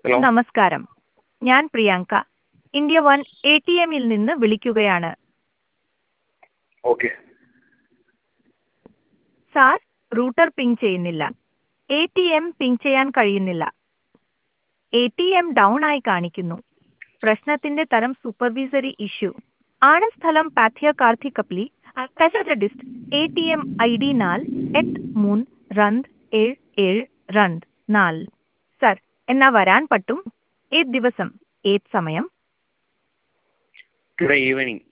hello നമസ്കാരം ഞാൻ Priyanka India one A T എമ്മിൽ നിന്ന് വിളിക്കുകയാണ് ഓക്കെ സാർ റൂട്ടർ പിങ് ചെയ്യുന്നില്ല എ ടി എം പിങ് ചെയ്യാൻ കഴിയുന്നില്ല എ ടി എം ഡൗൺ ആയി കാണിക്കുന്നു പ്രശ്നത്തിന്റെ തരം സൂപ്പർവൈസറി ഇഷ്യൂ ആണ് സ്ഥലം പാഥ്യ കാർത്തി കപ്ലി പെസഡിസ്റ്റ് A T M I D നാൽ എട്ട് മൂന്ന് രണ്ട് ഏഴ് ഏഴ് രണ്ട് നാല് സർ എന്നാ വരാൻ പറ്റും ഏത് ദിവസം ഏത് സമയം ടുഡേ ഈവനിങ്